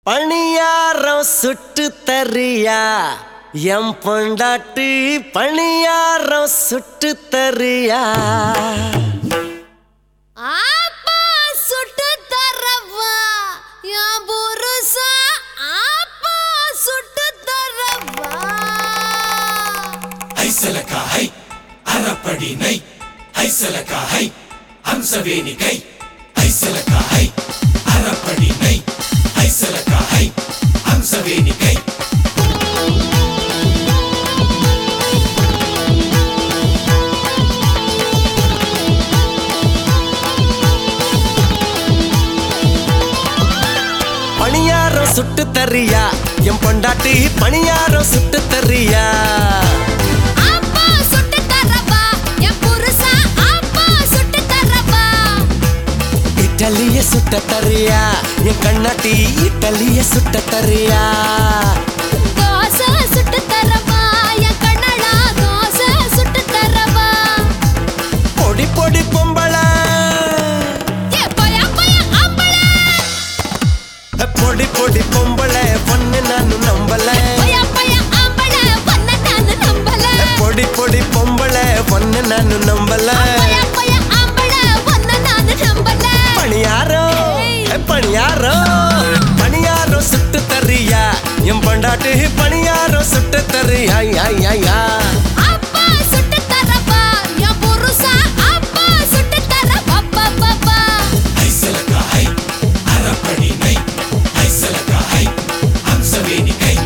பணியாரம் சுட்டு தரியா எம் பொண்டாட்டி பணியாரம் சுட்டு தரியா ஆப்பா சுட்டு தரவா என் புருஷா ஆப்பா சுட்டு தரவா ஐசலக்கா ஹை அறப்படி நை ஐசலக்கா ஹை ஹம்சவேணி கை ஐசலக்கா ஹை அறப்படி நை ஐசலக்கா ஹை ஹம்சவேணி கை பணியாரம் சுட்டு தரியா எம் பொண்டாட்டி பணியாரம் சுட்டு தரியா ஆப்பா சுட்டு தரவா என் புருஷா ஆப்பா சுட்டு தரவா இட்டலிய சுட்ட தரியா என் கண்ணாட்டி இட்டலிய சுட்ட தரியா தோசை சுட்டு தரவா என் கண்ணடா தோசை சுட்டு தரவா பொடி பொடி பொம்பள ஏ போயா போயா ஆம்பளை பொடி பொடி பொம்பள பொண்ணு நானு நம்பல போயா போயா ஆம்பளை பண்ண நானு நம்பல பொடி பொடி பொம்பள பொண்ணு நானு நம்பல போயா போயா ஆம்பளை பண்ண நானு நம்பல பணியாரம் ஏ, பணியாரம் பணியாரம் சுட்டு தரியா என் பொண்டாட்டி பணியாரம் சுட்டு தரியா யா, யா, யா. அப்பா சுட்டு தரவா என் புருஷா அப்பா சுட்டு தரவா பா பா பா ஐசலக்கா ஹை அறப்படி நை ஐசலக்கா ஹை ஹம்சவேணி கை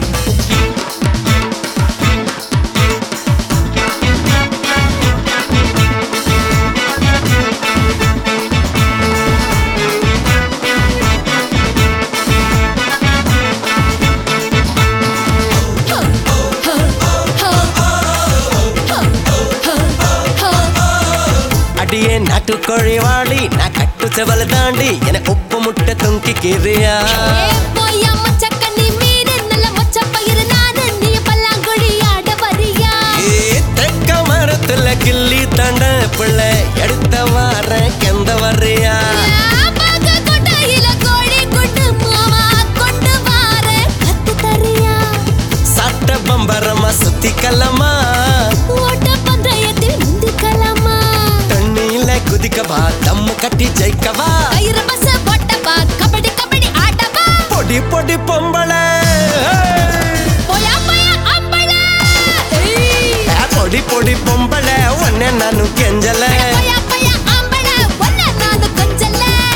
அடியே நாட்டுக்கோழி வாடி நான் கட்டு செவல தாண்டி என உப்பு முட்டை தொங்கிக்கிறியா ஏ போயா மச்சக்கண்ணி மீறு நல்ல மொச்ச பயிறு நானு நீ பல்லாங்குழி ஆட வரியா ஏ, தெக்க மரத்துல கிள்ளி தண்ட பிள்ளை எடுத்த வார கெந்த வர்றியா பாக்க கொட்டையில கோழி குண்டு மாமா கொண்டு வார கத்து தரியா சட்ட பம்பரமா சுத்தி கல்லமா ஓட்ட பந்தயத்தில் முந்திக்கலாமா தண்ணியில குதிக்கவா தம்மு கட்டி ஜெயிக்கவா கயிறு பஸ் போட்டவா கபடி கபடி ஆடவா பொடி பொடி பொம்பளை போயா போயா அம்பளா ஏய் ஏ, பொடி பொடி பொம்பளை உன்னை நானு கெஞ்சல போயா போயா அம்பளா ஒன்ன நானு கொஞ்சல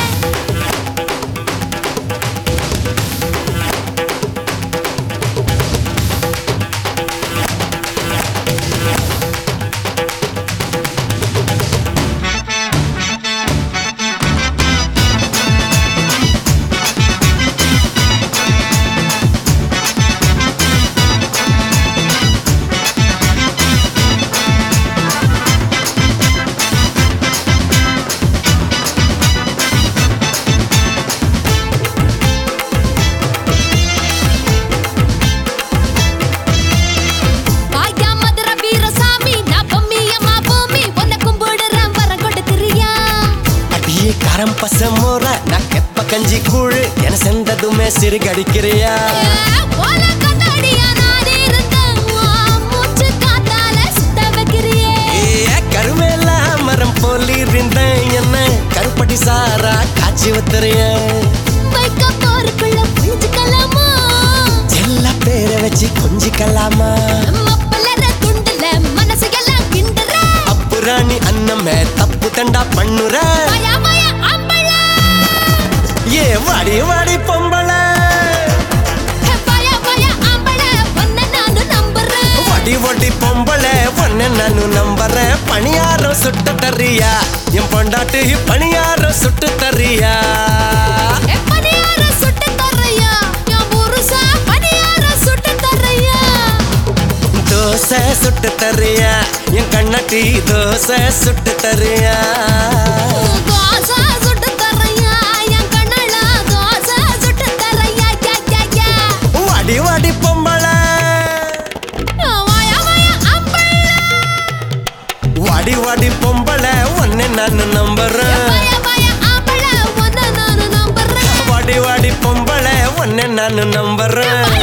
வாயா மதுர வீரசாமி நான் பொம்மியம்மா பூமி உன்னை கும்பிடுறேன் வரம் கொடுக்கிறியா அடியே காரம் பச மோர நான் கெப்ப கஞ்சி கூழு என செந்ததுமே சிறுகடிக்கிறியா ஓல கண்ணாடியா நான் இருந்தேன் உன் மூச்சு காத்தால சுத்த வைக்கிறியே ஏ கருமேல மரம் போலி இருந்தேன் என்ன கருப்பட்டி சாரா காய்ச்சி ஊத்துறிய வைக்க போருக்குள்ள புளிச்சுக்கலாமா எல்லா பேரை வச்சு கொஞ்சிக்கலாமா மப்பலற துண்டுல மனசு எல்லாம் கிண்டுற அப்புராணி அன்னமே தப்பு தண்டா பண்ணுற வாயா வாயா அம்பளா ஏ வாடி வாடி பொம்பளை வாயா வாயா அம்பளா உன்னை நானு நம்புறேன் வடி வடி பொம்பளை பொண்ணு நானு நம்புறேன் பணியாரம் சுட்டு தரியா என் பொண்டாட்டி பணியாரம் சுட்டு தரியா எப்படியார சுட்டு தரையா என் புருஷா பணியார சுட்டு தரையா தோசை சுட்டு தரியா என் கண்ணாட்டி தோசை சுட்டு தரியா தோசை சுட்டு தரையா என் கண்ணல தோசை சுட்டு தரையா யா யா யா வாடி வாடி பொம்பளை வாயா வாயா அம்பளா வாடி வாடி பொம்பளை உன்னை நான் நம்புறேன் வாயா வாயா அம்பளா உன்னை நானு நம்புறேன் வாடி வாடி பொம்பளை உன்னை நான் நம்புறேன்